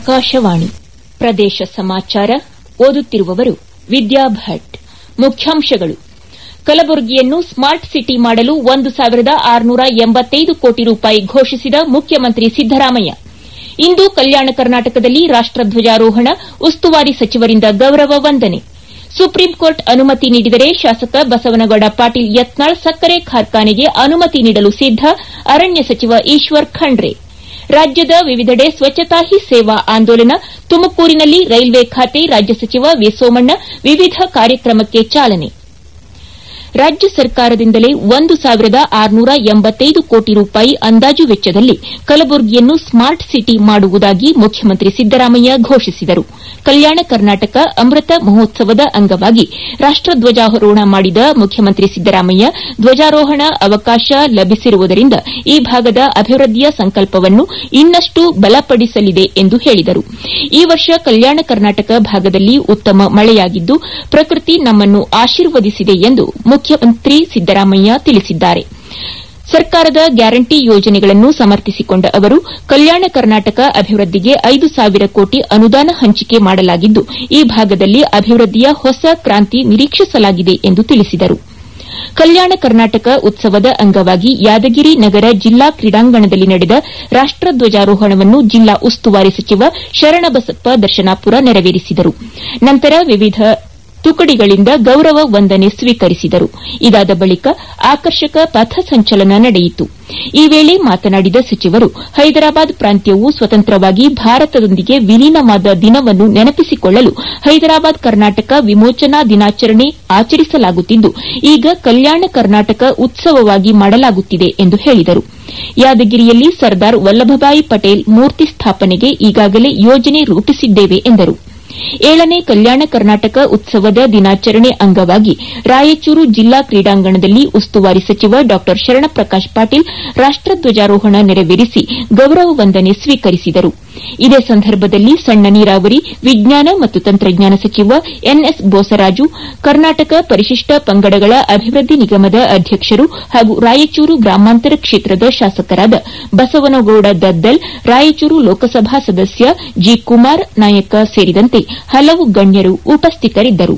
ಆಕಾಶವಾಣಿ ಪ್ರದೇಶ ಸಮಾಚಾರ ಓದುತ್ತಿರುವವರು ವಿದ್ಯಾ ಭಟ್ ಮುಖ್ಯಾಂಶಗಳು ಕಲಬುರಗಿಯನ್ನು ಸ್ಮಾರ್ಟ್ ಸಿಟಿ ಮಾಡಲು ಒಂದು ಸಾವಿರದ ಆರುನೂರ ಎಂಬತ್ತೈದು ಕೋಟಿ ರೂಪಾಯಿ ಘೋಷಿಸಿದ ಮುಖ್ಯಮಂತ್ರಿ ಸಿದ್ದರಾಮಯ್ಯ ಇಂದು ಕಲ್ಯಾಣ ಕರ್ನಾಟಕದಲ್ಲಿ ರಾಷ್ಟಧ್ವಜಾರೋಹಣ ಉಸ್ತುವಾರಿ ಸಚಿವರಿಂದ ಗೌರವ ವಂದನೆ ಸುಪ್ರೀಂಕೋರ್ಟ್ ಅನುಮತಿ ನೀಡಿದರೆ ಶಾಸಕ ಬಸವನಗೌಡ ಪಾಟೀಲ್ ಯತ್ನಾಳ್ ಸಕ್ಕರೆ ಕಾರ್ಖಾನೆಗೆ ಅನುಮತಿ ನೀಡಲು ಸಿದ್ದ ಅರಣ್ಯ ಸಚಿವ ಈಶ್ವರ್ ಖಂಡ್ರೆ ರಾಜ್ಯದ ವಿವಿಧೆಡೆ ಸ್ವಚ್ಛತಾ ಹಿ ಸೇವಾ ಆಂದೋಲನ ತುಮಕೂರಿನಲ್ಲಿ ರೈಲ್ವೆ ಖಾತೆ ರಾಜ್ಯ ಸಚಿವ ವಿ ಸೋಮಣ್ಣ ವಿವಿಧ ಕಾರ್ಯಕ್ರಮಕ್ಕೆ ಚಾಲನೆ ರಾಜ್ಯ ಸರ್ಕಾರದಿಂದಲೇ ಒಂದು ಸಾವಿರದ ಆರುನೂರ ಎಂಬತ್ತೈದು ಕೋಟಿ ರೂಪಾಯಿ ಅಂದಾಜು ವೆಚ್ಚದಲ್ಲಿ ಕಲಬುರಗಿಯನ್ನು ಸ್ಮಾರ್ಟ್ ಸಿಟಿ ಮಾಡುವುದಾಗಿ ಮುಖ್ಯಮಂತ್ರಿ ಸಿದ್ದರಾಮಯ್ಯ ಘೋಷಿಸಿದರು ಕಲ್ಯಾಣ ಕರ್ನಾಟಕ ಅಮೃತ ಮಹೋತ್ಸವದ ಅಂಗವಾಗಿ ರಾಷ್ಟಧ್ವಜಾರೋಹಣ ಮಾಡಿದ ಮುಖ್ಯಮಂತ್ರಿ ಸಿದ್ದರಾಮಯ್ಯ ಧ್ವಜಾರೋಹಣ ಅವಕಾಶ ಲಭಿಸಿರುವುದರಿಂದ ಈ ಭಾಗದ ಅಭಿವೃದ್ದಿಯ ಸಂಕಲ್ಪವನ್ನು ಇನ್ನಷ್ಟು ಬಲಪಡಿಸಲಿದೆ ಎಂದು ಹೇಳಿದರು ಈ ವರ್ಷ ಕಲ್ಯಾಣ ಕರ್ನಾಟಕ ಭಾಗದಲ್ಲಿ ಉತ್ತಮ ಮಳೆಯಾಗಿದ್ದು ಪ್ರಕೃತಿ ನಮ್ಮನ್ನು ಆಶೀರ್ವದಿಸಿದೆ ಎಂದು ಮುಖ್ಯಮಂತ್ರಿ ಸಿದ್ದರಾಮಯ್ಯ ತಿಳಿಸಿದ್ದಾರೆ ಸರ್ಕಾರದ ಗ್ಯಾರಂಟಿ ಯೋಜನೆಗಳನ್ನು ಸಮರ್ಥಿಸಿಕೊಂಡ ಅವರು ಕಲ್ಯಾಣ ಕರ್ನಾಟಕ ಅಭಿವೃದ್ದಿಗೆ ಐದು ಸಾವಿರ ಕೋಟಿ ಅನುದಾನ ಹಂಚಿಕೆ ಮಾಡಲಾಗಿದ್ದು ಈ ಭಾಗದಲ್ಲಿ ಅಭಿವೃದ್ದಿಯ ಹೊಸ ಕ್ರಾಂತಿ ನಿರೀಕ್ಷಿಸಲಾಗಿದೆ ಎಂದು ತಿಳಿಸಿದರು ಕಲ್ಯಾಣ ಕರ್ನಾಟಕ ಉತ್ಸವದ ಅಂಗವಾಗಿ ಯಾದಗಿರಿ ನಗರ ಜಿಲ್ಲಾ ಕ್ರೀಡಾಂಗಣದಲ್ಲಿ ನಡೆದ ರಾಷ್ಟಧ್ವಜಾರೋಹಣವನ್ನು ಜಿಲ್ಲಾ ಉಸ್ತುವಾರಿ ಸಚಿವ ಶರಣಬಸಪ್ಪ ದರ್ಶನಾಪುರ ನೆರವೇರಿಸಿದರು ನಂತರ ವಿವಿಧ ತುಕಡಿಗಳಿಂದ ಗೌರವ ವಂದನೆ ಸ್ವೀಕರಿಸಿದರು ಇದಾದ ಬಳಿಕ ಆಕರ್ಷಕ ಪಥಸಂಚಲನ ನಡೆಯಿತು ಈ ವೇಳೆ ಮಾತನಾಡಿದ ಸಚಿವರು ಹೈದರಾಬಾದ್ ಪ್ರಾಂತ್ಯವು ಸ್ವತಂತ್ರವಾಗಿ ಭಾರತದೊಂದಿಗೆ ವಿಲೀನವಾದ ದಿನವನ್ನು ನೆನಪಿಸಿಕೊಳ್ಳಲು ಹೈದರಾಬಾದ್ ಕರ್ನಾಟಕ ವಿಮೋಚನಾ ದಿನಾಚರಣೆ ಆಚರಿಸಲಾಗುತ್ತಿದ್ದು ಈಗ ಕಲ್ಯಾಣ ಕರ್ನಾಟಕ ಉತ್ಸವವಾಗಿ ಮಾಡಲಾಗುತ್ತಿದೆ ಎಂದು ಹೇಳಿದರು ಯಾದಗಿರಿಯಲ್ಲಿ ಸರ್ದಾರ್ ವಲ್ಲಭಭಾಯಿ ಪಟೇಲ್ ಮೂರ್ತಿ ಸ್ಥಾಪನೆಗೆ ಈಗಾಗಲೇ ಯೋಜನೆ ರೂಪಿಸಿದ್ದೇವೆ ಎಂದರು ಏಳನೇ ಕಲ್ಯಾಣ ಕರ್ನಾಟಕ ಉತ್ಸವದ ದಿನಾಚರಣೆ ಅಂಗವಾಗಿ ರಾಯಚೂರು ಜಿಲ್ಲಾ ಕ್ರೀಡಾಂಗಣದಲ್ಲಿ ಉಸ್ತುವಾರಿ ಸಚಿವ ಡಾ ಶರಣಪ್ರಕಾಶ್ ಪಾಟೀಲ್ ರಾಷ್ಟಧ್ವಜಾರೋಹಣ ನೆರವೇರಿಸಿ ಗೌರವ ವಂದನೆ ಸ್ವೀಕರಿಸಿದರು ಇದೇ ಸಂದರ್ಭದಲ್ಲಿ ಸಣ್ಣ ನೀರಾವರಿ ವಿಜ್ಞಾನ ಮತ್ತು ತಂತ್ರಜ್ಞಾನ ಸಚಿವ ಎನ್ಎಸ್ ಬೋಸರಾಜು ಕರ್ನಾಟಕ ಪರಿಶಿಷ್ಟ ಪಂಗಡಗಳ ಅಭಿವೃದ್ದಿ ನಿಗಮದ ಅಧ್ಯಕ್ಷರು ಹಾಗೂ ರಾಯಚೂರು ಗ್ರಾಮಾಂತರ ಕ್ಷೇತ್ರದ ಶಾಸಕರಾದ ಬಸವನಗೌಡ ದದ್ದಲ್ ರಾಯಚೂರು ಲೋಕಸಭಾ ಸದಸ್ಯ ಜಿ ಕುಮಾರ್ ನಾಯಕ ಸೇರಿದಂತೆ ಹಲವು ಗಣ್ಯರು ಉಪಸ್ಥಿತರಿದ್ದರು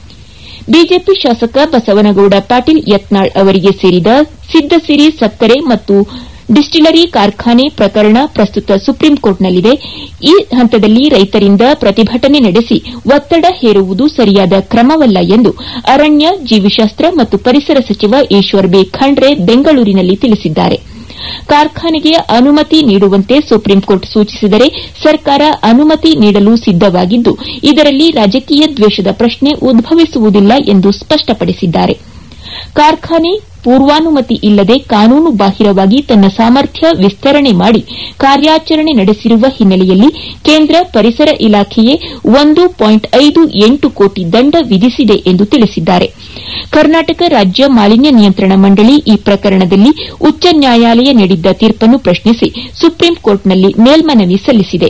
ಬಿಜೆಪಿ ಶಾಸಕ ಬಸವನಗೌಡ ಪಾಟೀಲ್ ಯತ್ನಾಳ್ ಅವರಿಗೆ ಸೇರಿದ ಸಿದ್ದಸಿರಿ ಸಕ್ಕರೆ ಮತ್ತು ಡಿಸ್ಟಿಲರಿ ಕಾರ್ಖಾನೆ ಪ್ರಕರಣ ಪ್ರಸ್ತುತ ಸುಪ್ರೀಂಕೋರ್ಟ್ನಲ್ಲಿದೆ ಈ ಹಂತದಲ್ಲಿ ರೈತರಿಂದ ಪ್ರತಿಭಟನೆ ನಡೆಸಿ ಒತ್ತಡ ಹೇರುವುದು ಸರಿಯಾದ ಕ್ರಮವಲ್ಲ ಎಂದು ಅರಣ್ಯ ಜೀವಿಶಾಸ್ತ್ರ ಮತ್ತು ಪರಿಸರ ಸಚಿವ ಈಶ್ವರ್ ಬಿ ಖಂಡ್ರೆ ಬೆಂಗಳೂರಿನಲ್ಲಿ ತಿಳಿಸಿದ್ದಾರೆ ಕಾರ್ಖಾನೆಗೆ ಅನುಮತಿ ನೀಡುವಂತೆ ಸುಪ್ರೀಂಕೋರ್ಟ್ ಸೂಚಿಸಿದರೆ ಸರ್ಕಾರ ಅನುಮತಿ ನೀಡಲು ಸಿದ್ದವಾಗಿದ್ದು ಇದರಲ್ಲಿ ರಾಜಕೀಯ ದ್ವೇಷದ ಪ್ರಶ್ನೆ ಉದ್ಭವಿಸುವುದಿಲ್ಲ ಎಂದು ಸ್ಪಷ್ಟಪಡಿಸಿದ್ದಾರೆ ಕಾರ್ಖಾನೆ ಪೂರ್ವಾನುಮತಿ ಇಲ್ಲದೆ ಕಾನೂನು ಬಾಹಿರವಾಗಿ ತನ್ನ ಸಾಮರ್ಥ್ಯ ವಿಸ್ತರಣೆ ಮಾಡಿ ಕಾರ್ಯಾಚರಣೆ ನಡೆಸಿರುವ ಹಿನ್ನೆಲೆಯಲ್ಲಿ ಕೇಂದ್ರ ಪರಿಸರ ಇಲಾಖೆಯೇ ಒಂದು ಪಾಯಿಂಟ್ ಐದು ಎಂಟು ಕೋಟಿ ದಂಡ ವಿಧಿಸಿದೆ ಎಂದು ತಿಳಿಸಿದ್ದಾರೆ ಕರ್ನಾಟಕ ರಾಜ್ಯ ಮಾಲಿನ್ಯ ನಿಯಂತ್ರಣ ಮಂಡಳಿ ಈ ಪ್ರಕರಣದಲ್ಲಿ ಉಚ್ಚ ನ್ಯಾಯಾಲಯ ನೀಡಿದ್ದ ತೀರ್ಪನ್ನು ಪ್ರಶ್ನಿಸಿ ಸುಪ್ರೀಂಕೋರ್ಟ್ನಲ್ಲಿ ಮೇಲ್ಮನವಿ ಸಲ್ಲಿಸಿದೆ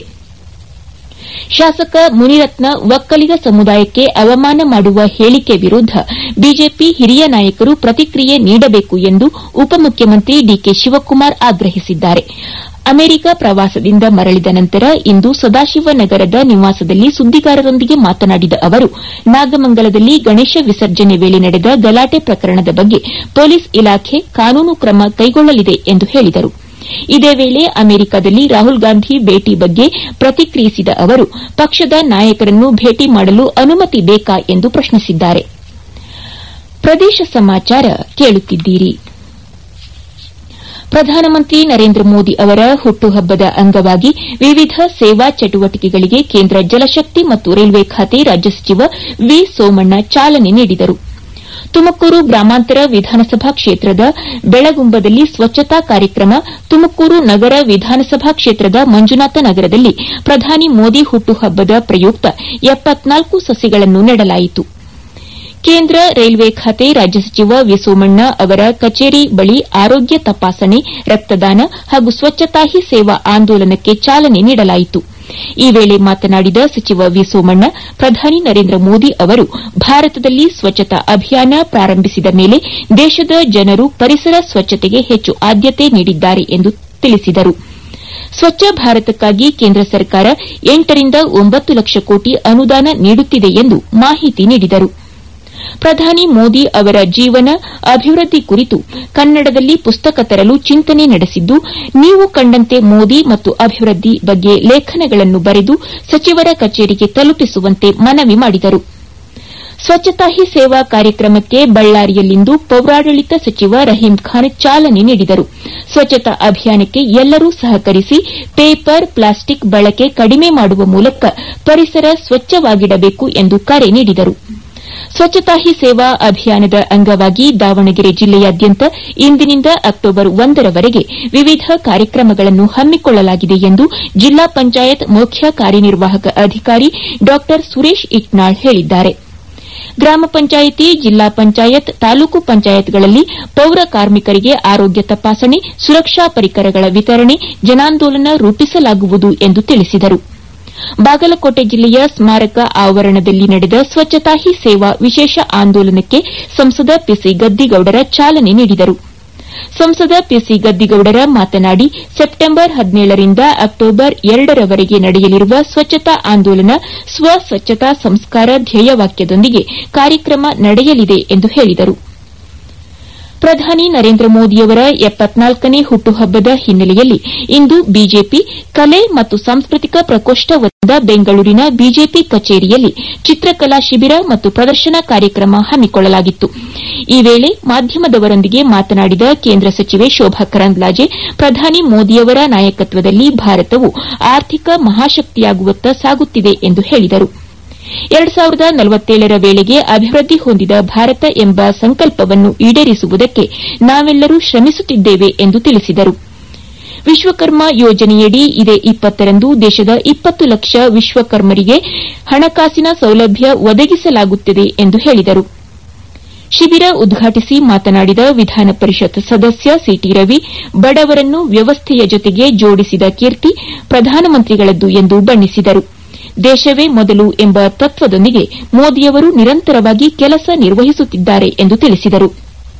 ಶಾಸಕ ಮುನಿರತ್ನ ಒಕ್ಕಲಿಗ ಸಮುದಾಯಕ್ಕೆ ಅವಮಾನ ಮಾಡುವ ಹೇಳಿಕೆ ವಿರುದ್ದ ಬಿಜೆಪಿ ಹಿರಿಯ ನಾಯಕರು ಪ್ರತಿಕ್ರಿಯೆ ನೀಡಬೇಕು ಎಂದು ಉಪಮುಖ್ಯಮಂತ್ರಿ ಡಿಕೆ ಶಿವಕುಮಾರ್ ಆಗ್ರಹಿಸಿದ್ದಾರೆ ಅಮೆರಿಕ ಪ್ರವಾಸದಿಂದ ಮರಳಿದ ನಂತರ ಇಂದು ಸದಾಶಿವನಗರದ ನಿವಾಸದಲ್ಲಿ ಸುದ್ದಿಗಾರರೊಂದಿಗೆ ಮಾತನಾಡಿದ ಅವರು ನಾಗಮಂಗಲದಲ್ಲಿ ಗಣೇಶ ವಿಸರ್ಜನೆ ವೇಳೆ ನಡೆದ ಗಲಾಟೆ ಪ್ರಕರಣದ ಬಗ್ಗೆ ಪೊಲೀಸ್ ಇಲಾಖೆ ಕಾನೂನು ಕ್ರಮ ಕೈಗೊಳ್ಳಲಿದೆ ಎಂದು ಹೇಳಿದರು ಇದೇ ವೇಳೆ ಅಮೆರಿಕದಲ್ಲಿ ರಾಹುಲ್ ಗಾಂಧಿ ಭೇಟಿ ಬಗ್ಗೆ ಪ್ರತಿಕ್ರಿಯಿಸಿದ ಅವರು ಪಕ್ಷದ ನಾಯಕರನ್ನು ಭೇಟಿ ಮಾಡಲು ಅನುಮತಿ ಬೇಕಾ ಎಂದು ಪ್ರಶ್ನಿಸಿದ್ದಾರೆ ಪ್ರದೇಶ ಸಮಾಚಾರ ಕೇಳುತ್ತಿದ್ದೀರಿ ಪ್ರಧಾನಮಂತ್ರಿ ನರೇಂದ್ರ ಮೋದಿ ಅವರ ಹುಟ್ಟುಹಬ್ಬದ ಅಂಗವಾಗಿ ವಿವಿಧ ಸೇವಾ ಚಟುವಟಿಕೆಗಳಿಗೆ ಕೇಂದ್ರ ಜಲಶಕ್ತಿ ಮತ್ತು ರೈಲ್ವೆ ಖಾತೆ ರಾಜ್ಯ ಸಚಿವ ವಿ ಸೋಮಣ್ಣ ಚಾಲನೆ ನೀಡಿದರು ತುಮಕೂರು ಗ್ರಾಮಾಂತರ ವಿಧಾನಸಭಾ ಕ್ಷೇತ್ರದ ಬೆಳಗುಂಬದಲ್ಲಿ ಸ್ವಚ್ಛತಾ ಕಾರ್ಯಕ್ರಮ ತುಮಕೂರು ನಗರ ವಿಧಾನಸಭಾ ಕ್ಷೇತ್ರದ ಮಂಜುನಾಥ ನಗರದಲ್ಲಿ ಪ್ರಧಾನಿ ಮೋದಿ ಹುಟ್ಟುಹಬ್ಬದ ಪ್ರಯುಕ್ತ ಎಪ್ಪತ್ನಾಲ್ಕು ಸಸಿಗಳನ್ನು ನೆಡಲಾಯಿತು ಕೇಂದ್ರ ರೈಲ್ವೆ ಖಾತೆ ರಾಜ್ಯ ಸಚಿವ ವಿ ಸೋಮಣ್ಣ ಅವರ ಕಚೇರಿ ಬಳಿ ಆರೋಗ್ಯ ತಪಾಸಣೆ ರಕ್ತದಾನ ಹಾಗೂ ಸ್ವಚ್ಛತಾ ಹಿ ಸೇವಾ ಆಂದೋಲನಕ್ಕೆ ಚಾಲನೆ ನೀಡಲಾಯಿತು ಈ ವೇಳೆ ಮಾತನಾಡಿದ ಸಚಿವ ವಿ ಸೋಮಣ್ಣ ಪ್ರಧಾನಿ ನರೇಂದ್ರ ಮೋದಿ ಅವರು ಭಾರತದಲ್ಲಿ ಸ್ವಚ್ಛತಾ ಅಭಿಯಾನ ಪ್ರಾರಂಭಿಸಿದ ಮೇಲೆ ದೇಶದ ಜನರು ಪರಿಸರ ಸ್ವಚ್ಛತೆಗೆ ಹೆಚ್ಚು ಆದ್ಯತೆ ನೀಡಿದ್ದಾರೆ ಎಂದು ತಿಳಿಸಿದರು ಸ್ವಚ್ಛ ಭಾರತಕ್ಕಾಗಿ ಕೇಂದ್ರ ಸರ್ಕಾರ ಎಂಟರಿಂದ ಒಂಬತ್ತು ಲಕ್ಷ ಕೋಟಿ ಅನುದಾನ ನೀಡುತ್ತಿದೆ ಎಂದು ಮಾಹಿತಿ ನೀಡಿದರು ಪ್ರಧಾನಿ ಮೋದಿ ಅವರ ಜೀವನ ಅಭಿವೃದ್ಧಿ ಕುರಿತು ಕನ್ನಡದಲ್ಲಿ ಪುಸ್ತಕ ತರಲು ಚಿಂತನೆ ನಡೆಸಿದ್ದು ನೀವು ಕಂಡಂತೆ ಮೋದಿ ಮತ್ತು ಅಭಿವೃದ್ಧಿ ಬಗ್ಗೆ ಲೇಖನಗಳನ್ನು ಬರೆದು ಸಚಿವರ ಕಚೇರಿಗೆ ತಲುಪಿಸುವಂತೆ ಮನವಿ ಮಾಡಿದರು ಸ್ವಚ್ಛತಾ ಹಿ ಸೇವಾ ಕಾರ್ಯಕ್ರಮಕ್ಕೆ ಬಳ್ಳಾರಿಯಲ್ಲಿಂದು ಪೌರಾಡಳಿತ ಸಚಿವ ರಹೀಂ ಖಾನ್ ಚಾಲನೆ ನೀಡಿದರು ಸ್ವಚ್ಛತಾ ಅಭಿಯಾನಕ್ಕೆ ಎಲ್ಲರೂ ಸಹಕರಿಸಿ ಪೇಪರ್ ಪ್ಲಾಸ್ಟಿಕ್ ಬಳಕೆ ಕಡಿಮೆ ಮಾಡುವ ಮೂಲಕ ಪರಿಸರ ಸ್ವಚ್ಛವಾಗಿಡಬೇಕು ಎಂದು ಕರೆ ನೀಡಿದರು ಸ್ವಚ್ಛತಾ ಹಿ ಸೇವಾ ಅಭಿಯಾನದ ಅಂಗವಾಗಿ ದಾವಣಗೆರೆ ಜಿಲ್ಲೆಯಾದ್ಯಂತ ಇಂದಿನಿಂದ ಅಕ್ಟೋಬರ್ ಒಂದರವರೆಗೆ ವಿವಿಧ ಕಾರ್ಯಕ್ರಮಗಳನ್ನು ಹಮ್ಮಿಕೊಳ್ಳಲಾಗಿದೆ ಎಂದು ಜಿಲ್ಲಾ ಪಂಚಾಯತ್ ಮುಖ್ಯ ಕಾರ್ಯನಿರ್ವಾಹಕ ಅಧಿಕಾರಿ ಡಾ ಸುರೇಶ್ ಇಟ್ನಾಳ್ ಹೇಳಿದ್ದಾರೆ ಗ್ರಾಮ ಪಂಚಾಯಿತಿ ಜಿಲ್ಲಾ ಪಂಚಾಯತ್ ತಾಲೂಕು ಪಂಚಾಯತ್ಗಳಲ್ಲಿ ಪೌರ ಕಾರ್ಮಿಕರಿಗೆ ಆರೋಗ್ಯ ತಪಾಸಣೆ ಸುರಕ್ಷಾ ಪರಿಕರಗಳ ವಿತರಣೆ ಜನಾಂದೋಲನ ರೂಪಿಸಲಾಗುವುದು ಎಂದು ತಿಳಿಸಿದರು ಬಾಗಲಕೋಟೆ ಜಿಲ್ಲೆಯ ಸ್ಮಾರಕ ಆವರಣದಲ್ಲಿ ನಡೆದ ಸ್ವಚ್ಛತಾ ಹಿ ಸೇವಾ ವಿಶೇಷ ಆಂದೋಲನಕ್ಕೆ ಸಂಸದ ಪಿಸಿ ಗದ್ದಿಗೌಡರ ಚಾಲನೆ ನೀಡಿದರು ಸಂಸದ ಪಿಸಿ ಗದ್ದಿಗೌಡರ ಮಾತನಾಡಿ ಸೆಪ್ಟೆಂಬರ್ ಹದಿನೇಳರಿಂದ ಅಕ್ಟೋಬರ್ ಎರಡರವರೆಗೆ ನಡೆಯಲಿರುವ ಸ್ವಚ್ಛತಾ ಆಂದೋಲನ ಸ್ವ ಸ್ವಚ್ಛತಾ ಸಂಸ್ಕಾರ ಧ್ಯೇಯವಾಕ್ಯದೊಂದಿಗೆ ಕಾರ್ಯಕ್ರಮ ನಡೆಯಲಿದೆ ಎಂದು ಹೇಳಿದರು ಪ್ರಧಾನಿ ನರೇಂದ್ರ ಮೋದಿಯವರ ಎಪ್ಪತ್ನಾಲ್ಕನೇ ಹುಟ್ಟುಹಬ್ಬದ ಹಿನ್ನೆಲೆಯಲ್ಲಿ ಇಂದು ಬಿಜೆಪಿ ಕಲೆ ಮತ್ತು ಸಾಂಸ್ಕೃತಿಕ ಪ್ರಕೋಷ್ಠ ವತಿಯಿಂದ ಬೆಂಗಳೂರಿನ ಬಿಜೆಪಿ ಕಚೇರಿಯಲ್ಲಿ ಚಿತ್ರಕಲಾ ಶಿಬಿರ ಮತ್ತು ಪ್ರದರ್ಶನ ಕಾರ್ಯಕ್ರಮ ಹಮ್ಮಿಕೊಳ್ಳಲಾಗಿತ್ತು ಈ ವೇಳೆ ಮಾಧ್ಯಮದವರೊಂದಿಗೆ ಮಾತನಾಡಿದ ಕೇಂದ್ರ ಸಚಿವೆ ಶೋಭಾ ಕರಂದ್ಲಾಜೆ ಪ್ರಧಾನಿ ಮೋದಿಯವರ ನಾಯಕತ್ವದಲ್ಲಿ ಭಾರತವು ಆರ್ಥಿಕ ಮಹಾಶಕ್ತಿಯಾಗುವತ್ತ ಸಾಗುತ್ತಿದೆ ಎಂದು ಹೇಳಿದರು ಎರಡು ಸಾವಿರದ ನಲವತ್ತೇಳರ ವೇಳೆಗೆ ಅಭಿವೃದ್ಧಿ ಹೊಂದಿದ ಭಾರತ ಎಂಬ ಸಂಕಲ್ಪವನ್ನು ಈಡೇರಿಸುವುದಕ್ಕೆ ನಾವೆಲ್ಲರೂ ಶ್ರಮಿಸುತ್ತಿದ್ದೇವೆ ಎಂದು ತಿಳಿಸಿದರು ವಿಶ್ವಕರ್ಮ ಯೋಜನೆಯಡಿ ಇದೇ ಇಪ್ಪತ್ತರಂದು ದೇಶದ ಇಪ್ಪತ್ತು ಲಕ್ಷ ವಿಶ್ವಕರ್ಮರಿಗೆ ಹಣಕಾಸಿನ ಸೌಲಭ್ಯ ಒದಗಿಸಲಾಗುತ್ತಿದೆ ಎಂದು ಹೇಳಿದರು ಶಿಬಿರ ಉದ್ಘಾಟಿಸಿ ಮಾತನಾಡಿದ ವಿಧಾನ ಪರಿಷತ್ ಸದಸ್ಯ ಸಿಟಿ ರವಿ ಬಡವರನ್ನು ವ್ಯವಸ್ಥೆಯ ಜೊತೆಗೆ ಜೋಡಿಸಿದ ಕೀರ್ತಿ ಪ್ರಧಾನಮಂತ್ರಿಗಳದ್ದು ಎಂದು ಬಣ್ಣಿಸಿದರು ದೇಶವೇ ಮೊದಲು ಎಂಬ ತತ್ವದೊಂದಿಗೆ ಮೋದಿಯವರು ನಿರಂತರವಾಗಿ ಕೆಲಸ ನಿರ್ವಹಿಸುತ್ತಿದ್ದಾರೆ ಎಂದು ತಿಳಿಸಿದರು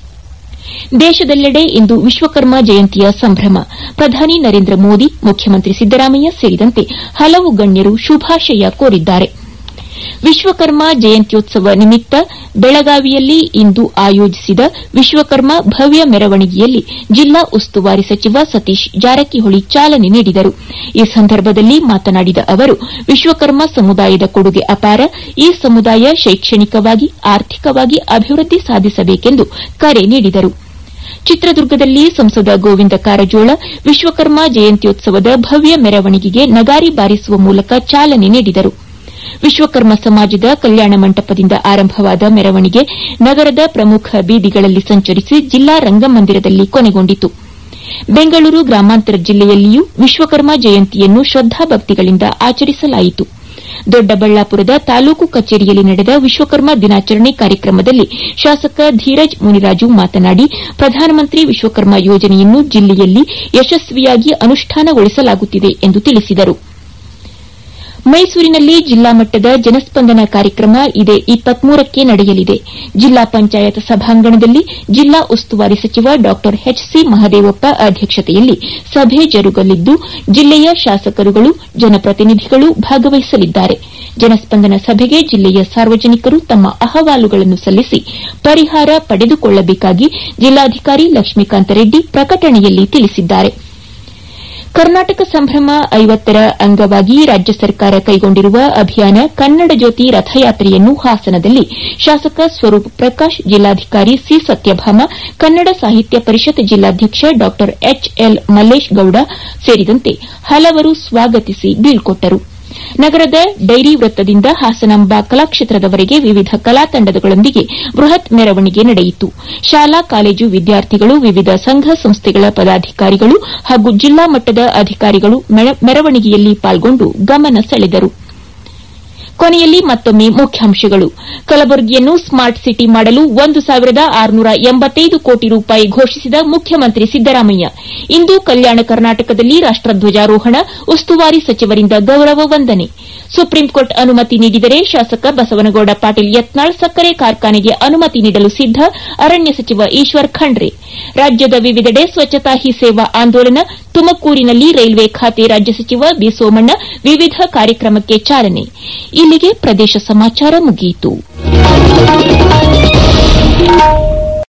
ದೇಶದೆಲ್ಲೆಡೆ ಇಂದು ವಿಶ್ವಕರ್ಮ ಜಯಂತಿಯ ಸಂಭ್ರಮ ಪ್ರಧಾನಿ ನರೇಂದ್ರ ಮೋದಿ ಮುಖ್ಯಮಂತ್ರಿ ಸಿದ್ದರಾಮಯ್ಯ ಸೇರಿದಂತೆ ಹಲವು ಗಣ್ಯರು ಶುಭಾಶಯ ಕೋರಿದ್ದಾರೆ ವಿಶ್ವಕರ್ಮ ಜಯಂತ್ಯೋತ್ಸವ ನಿಮಿತ್ತ ಬೆಳಗಾವಿಯಲ್ಲಿ ಇಂದು ಆಯೋಜಿಸಿದ ವಿಶ್ವಕರ್ಮ ಭವ್ಯ ಮೆರವಣಿಗೆಯಲ್ಲಿ ಜಿಲ್ಲಾ ಉಸ್ತುವಾರಿ ಸಚಿವ ಸತೀಶ್ ಜಾರಕಿಹೊಳಿ ಚಾಲನೆ ನೀಡಿದರು ಈ ಸಂದರ್ಭದಲ್ಲಿ ಮಾತನಾಡಿದ ಅವರು ವಿಶ್ವಕರ್ಮ ಸಮುದಾಯದ ಕೊಡುಗೆ ಅಪಾರ ಈ ಸಮುದಾಯ ಶೈಕ್ಷಣಿಕವಾಗಿ ಆರ್ಥಿಕವಾಗಿ ಅಭಿವೃದ್ಧಿ ಸಾಧಿಸಬೇಕೆಂದು ಕರೆ ನೀಡಿದರು ಚಿತ್ರದುರ್ಗದಲ್ಲಿ ಸಂಸದ ಗೋವಿಂದ ಕಾರಜೋಳ ವಿಶ್ವಕರ್ಮ ಜಯಂತ್ಯೋತ್ಸವದ ಭವ್ಯ ಮೆರವಣಿಗೆಗೆ ನಗಾರಿ ಬಾರಿಸುವ ಮೂಲಕ ಚಾಲನೆ ನೀಡಿದರು ವಿಶ್ವಕರ್ಮ ಸಮಾಜದ ಕಲ್ಯಾಣ ಮಂಟಪದಿಂದ ಆರಂಭವಾದ ಮೆರವಣಿಗೆ ನಗರದ ಪ್ರಮುಖ ಬೀದಿಗಳಲ್ಲಿ ಸಂಚರಿಸಿ ಜಿಲ್ಲಾ ರಂಗಮಂದಿರದಲ್ಲಿ ಕೊನೆಗೊಂಡಿತು ಬೆಂಗಳೂರು ಗ್ರಾಮಾಂತರ ಜಿಲ್ಲೆಯಲ್ಲಿಯೂ ವಿಶ್ವಕರ್ಮ ಜಯಂತಿಯನ್ನು ಶ್ರದ್ದಾಭಕ್ತಿಗಳಿಂದ ಆಚರಿಸಲಾಯಿತು ದೊಡ್ಡಬಳ್ಳಾಪುರದ ತಾಲೂಕು ಕಚೇರಿಯಲ್ಲಿ ನಡೆದ ವಿಶ್ವಕರ್ಮ ದಿನಾಚರಣೆ ಕಾರ್ಯಕ್ರಮದಲ್ಲಿ ಶಾಸಕ ಧೀರಜ್ ಮುನಿರಾಜು ಮಾತನಾಡಿ ಪ್ರಧಾನಮಂತ್ರಿ ವಿಶ್ವಕರ್ಮ ಯೋಜನೆಯನ್ನು ಜಿಲ್ಲೆಯಲ್ಲಿ ಯಶಸ್ವಿಯಾಗಿ ಅನುಷ್ಠಾನಗೊಳಿಸಲಾಗುತ್ತಿದೆ ಎಂದು ತಿಳಿಸಿದರು ಮೈಸೂರಿನಲ್ಲಿ ಜಿಲ್ಲಾ ಮಟ್ಟದ ಜನಸ್ಪಂದನ ಕಾರ್ಯಕ್ರಮ ಇದೇ ಕ್ಕೆ ನಡೆಯಲಿದೆ ಜಿಲ್ಲಾ ಪಂಚಾಯತ್ ಸಭಾಂಗಣದಲ್ಲಿ ಜಿಲ್ಲಾ ಉಸ್ತುವಾರಿ ಸಚಿವ ಡಾ ಎಚ್ಸಿ ಮಹದೇವಪ್ಪ ಅಧ್ಯಕ್ಷತೆಯಲ್ಲಿ ಸಭೆ ಜರುಗಲಿದ್ದು ಜಿಲ್ಲೆಯ ಶಾಸಕರುಗಳು ಜನಪ್ರತಿನಿಧಿಗಳು ಭಾಗವಹಿಸಲಿದ್ದಾರೆ ಜನಸ್ಪಂದನ ಸಭೆಗೆ ಜಿಲ್ಲೆಯ ಸಾರ್ವಜನಿಕರು ತಮ್ಮ ಅಹವಾಲುಗಳನ್ನು ಸಲ್ಲಿಸಿ ಪರಿಹಾರ ಪಡೆದುಕೊಳ್ಳಬೇಕಾಗಿ ಜಿಲ್ಲಾಧಿಕಾರಿ ಲಕ್ಷ್ಮೀಕಾಂತ ರೆಡ್ಡಿ ಪ್ರಕಟಣೆಯಲ್ಲಿ ತಿಳಿಸಿದ್ದಾರೆ ಕರ್ನಾಟಕ ಸಂಭ್ರಮ ಐವತ್ತರ ಅಂಗವಾಗಿ ರಾಜ್ಯ ಸರ್ಕಾರ ಕೈಗೊಂಡಿರುವ ಅಭಿಯಾನ ಕನ್ನಡ ಜ್ಯೋತಿ ರಥಯಾತ್ರೆಯನ್ನು ಹಾಸನದಲ್ಲಿ ಶಾಸಕ ಸ್ವರೂಪ್ ಪ್ರಕಾಶ್ ಜಿಲ್ಲಾಧಿಕಾರಿ ಸಿ ಸತ್ಯಭಾಮ ಕನ್ನಡ ಸಾಹಿತ್ಯ ಪರಿಷತ್ ಜಿಲ್ಲಾಧ್ಯಕ್ಷ ಡಾ ಎಚ್ಎಲ್ ಮಲ್ಲೇಶ್ ಗೌಡ ಸೇರಿದಂತೆ ಹಲವರು ಸ್ವಾಗತಿಸಿ ಬೀಳ್ಕೊಟ್ಟರು ನಗರದ ಡೈರಿ ವೃತ್ತದಿಂದ ಹಾಸನಾಂಬ ಕಲಾಕ್ಷೇತ್ರದವರೆಗೆ ವಿವಿಧ ಕಲಾ ತಂಡಗಳೊಂದಿಗೆ ಬೃಹತ್ ಮೆರವಣಿಗೆ ನಡೆಯಿತು ಶಾಲಾ ಕಾಲೇಜು ವಿದ್ಯಾರ್ಥಿಗಳು ವಿವಿಧ ಸಂಘ ಸಂಸ್ಥೆಗಳ ಪದಾಧಿಕಾರಿಗಳು ಹಾಗೂ ಜಿಲ್ಲಾ ಮಟ್ಟದ ಅಧಿಕಾರಿಗಳು ಮೆರವಣಿಗೆಯಲ್ಲಿ ಪಾಲ್ಗೊಂಡು ಗಮನ ಸೆಳೆದರು ಕೊನೆಯಲ್ಲಿ ಮತ್ತೊಮ್ಮೆ ಮುಖ್ಯಾಂಶಗಳು ಕಲಬುರಗಿಯನ್ನು ಸ್ಮಾರ್ಟ್ ಸಿಟಿ ಮಾಡಲು ಒಂದು ಸಾವಿರದ ಆರುನೂರ ಎಂಬತ್ತೈದು ಕೋಟಿ ರೂಪಾಯಿ ಘೋಷಿಸಿದ ಮುಖ್ಯಮಂತ್ರಿ ಸಿದ್ದರಾಮಯ್ಯ ಇಂದು ಕಲ್ಯಾಣ ಕರ್ನಾಟಕದಲ್ಲಿ ರಾಷ್ಟಧ್ವಜಾರೋಹಣ ಉಸ್ತುವಾರಿ ಸಚಿವರಿಂದ ಗೌರವ ವಂದನೆ ಸುಪ್ರೀಂಕೋರ್ಟ್ ಅನುಮತಿ ನೀಡಿದರೆ ಶಾಸಕ ಬಸವನಗೌಡ ಪಾಟೀಲ್ ಯತ್ನಾಳ್ ಸಕ್ಕರೆ ಕಾರ್ಖಾನೆಗೆ ಅನುಮತಿ ನೀಡಲು ಸಿದ್ದ ಅರಣ್ಯ ಸಚಿವ ಈಶ್ವರ್ ಖಂಡ್ರೆ ರಾಜ್ಯದ ವಿವಿಧೆಡೆ ಸ್ವಚ್ಛತಾ ಹಿ ಸೇವಾ ಆಂದೋಲನ ತುಮಕೂರಿನಲ್ಲಿ ರೈಲ್ವೆ ಖಾತೆ ರಾಜ್ಯ ಸಚಿವ ಬಿ ಸೋಮಣ್ಣ ವಿವಿಧ ಕಾರ್ಯಕ್ರಮಕ್ಕೆ ಚಾಲನೆ ಇಲ್ಲಿಗೆ ಪ್ರದೇಶ ಸಮಾಚಾರ ಮುಗಿಯಿತು